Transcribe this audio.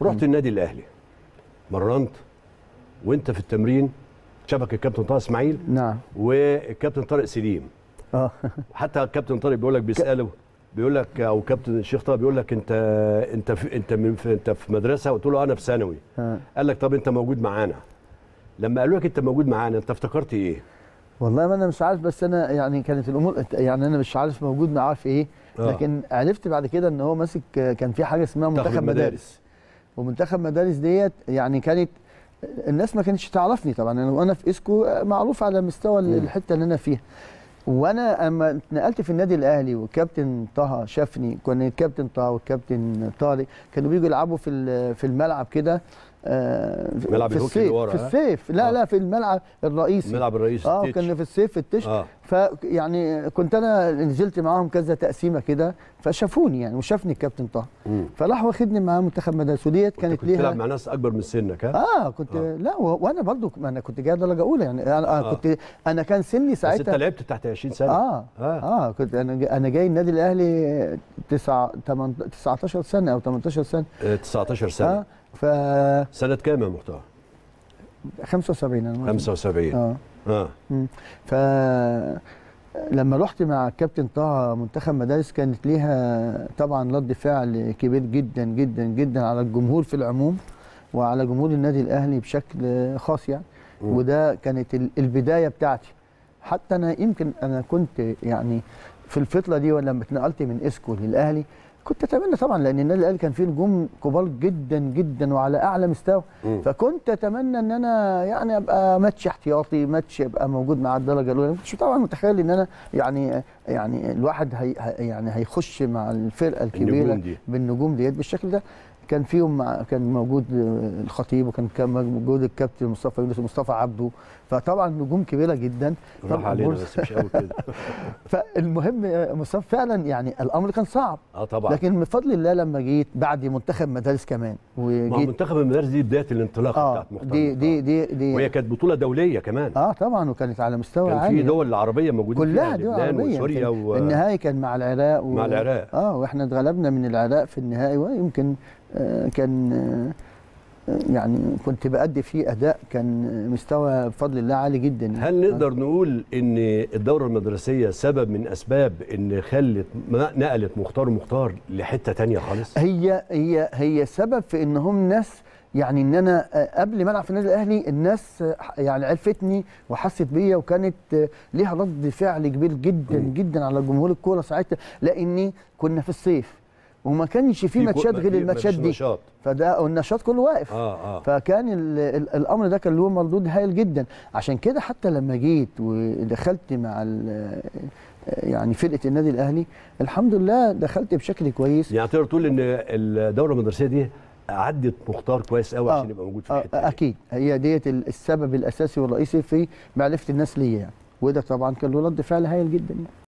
رحت النادي الاهلي مرنت وانت في التمرين شبك الكابتن طارق اسماعيل نعم والكابتن طارق سليم اه حتى الكابتن طارق بيقول لك بيساله بيقول لك او كابتن الشيخ طارق بيقول لك انت انت في انت من في انت في مدرسه قلت له انا في ثانوي آه. قال لك طب انت موجود معانا لما قالوا لك انت موجود معانا انت افتكرت ايه؟ والله ما انا مش عارف بس انا يعني كانت الامور يعني انا مش عارف موجود معاه في ايه آه. لكن عرفت بعد كده ان هو ماسك كان في حاجه اسمها منتخب مدارس ومنتخب مدارس ديت يعني كانت الناس ما كانتش تعرفني طبعا انا وانا في اسكو معروف على مستوى مم. الحته اللي انا فيها وانا اما اتنقلت في النادي الاهلي والكابتن طه شافني كان الكابتن طه والكابتن طارق كانوا بيجوا يلعبوا في ال- في الملعب كده آه، ملعب في الهوكي اللي الصيف ورا، في ها؟ الصيف لا آه. لا في الملعب الرئيسي الملعب الرئيسي اه التتش. كان في الصيف في التش اه فيعني كنت انا نزلت معاهم كذا تقسيمه كده فشافوني يعني وشافني الكابتن طه مم. فراح واخدني معاه منتخب مدارس وديت كانت كانت كنت بتلعب ليها مع ناس اكبر من سنك ها؟ اه كنت آه. لا و- وانا برضو انا كنت جاي درجه اولى يعني انا آه. آه. كنت انا كان سني بس انت ساعتها لعبت تحت 20 سنه اه اه اه كنت انا جاي انا جاي النادي الاهلي 9 19 سنه او 18 سنه آه، 19 سنه اه ف سنه كام يا محتوى؟ 75 انا 75 اه اه مم. ف لما رحت مع الكابتن طه منتخب مدارس كانت ليها طبعا رد فعل كبير جدا جدا جدا على الجمهور في العموم وعلى جمهور النادي الاهلي بشكل خاص يعني مم. وده كانت ال- البدايه بتاعتي حتى انا يمكن انا كنت يعني في الفتره دي ولما اتنقلت من اسكو للاهلي كنت اتمنى طبعا لان النادي الاهلي كان فيه نجوم كبار جدا جدا وعلى اعلى مستوى مم. فكنت اتمنى ان انا يعني ابقى ماتش احتياطي ماتش ابقى موجود مع الدرجه الاولى مش طبعا متخيل ان انا يعني يعني الواحد هي هي- يعني هيخش مع الفرقه الكبيره النجوم دي بالنجوم ديت بالشكل ده كان فيهم مع كان موجود آه، الخطيب وكان كان موجود الكابتن مصطفى يونس ومصطفى عبده فطبعا نجوم كبيره جدا راح علينا بس مش قوي كده فالمهم آه، مصطفى فعلا يعني الامر كان صعب اه طبعا لكن من فضل الله لما جيت بعد منتخب مدارس كمان ما هو وجيت منتخب المدارس دي بدايه الانطلاقه اه بتاعت محتوى دي دي دي, دي وهي كانت بطوله دوليه كمان اه طبعا وكانت على مستوى كان عالي في دول عربيه موجودين كلها فيها دول لبنان عربيه وسوريا يمكن و... النهائي كان مع العراق و... مع العراق. اه واحنا اتغلبنا من العراق في النهائي ويمكن آه كان آه يعني كنت بأدي فيه اداء كان مستوى بفضل الله عالي جدا يعني. هل نقدر نقول ان الدوره المدرسيه سبب من اسباب ان خلت نقلت مختار مختار لحته تانية خالص هي هي هي سبب في ان هم ناس يعني ان انا آه، قبل ما العب في النادي الاهلي الناس آه، يعني عرفتني وحست بيا وكانت آه، ليها رد فعل كبير جدا مم. جدا على جمهور الكوره ساعتها لاني كنا في الصيف وما كانش في ماتشات غير الماتشات دي نشاط فده والنشاط كله واقف اه اه فكان ال ال الامر ده كان له مردود هايل جدا عشان كده حتى لما جيت ودخلت مع ال- يعني فرقه النادي الاهلي الحمد لله دخلت بشكل كويس يعني تقدر تقول ان الدوره المدرسيه دي عدت مختار كويس قوي آه. عشان يبقى موجود في آه، الحته دي. اكيد هي ديت ال- السبب الاساسي والرئيسي في معرفه الناس ليا يعني وده طبعا كان له رد فعل هايل جدا يعني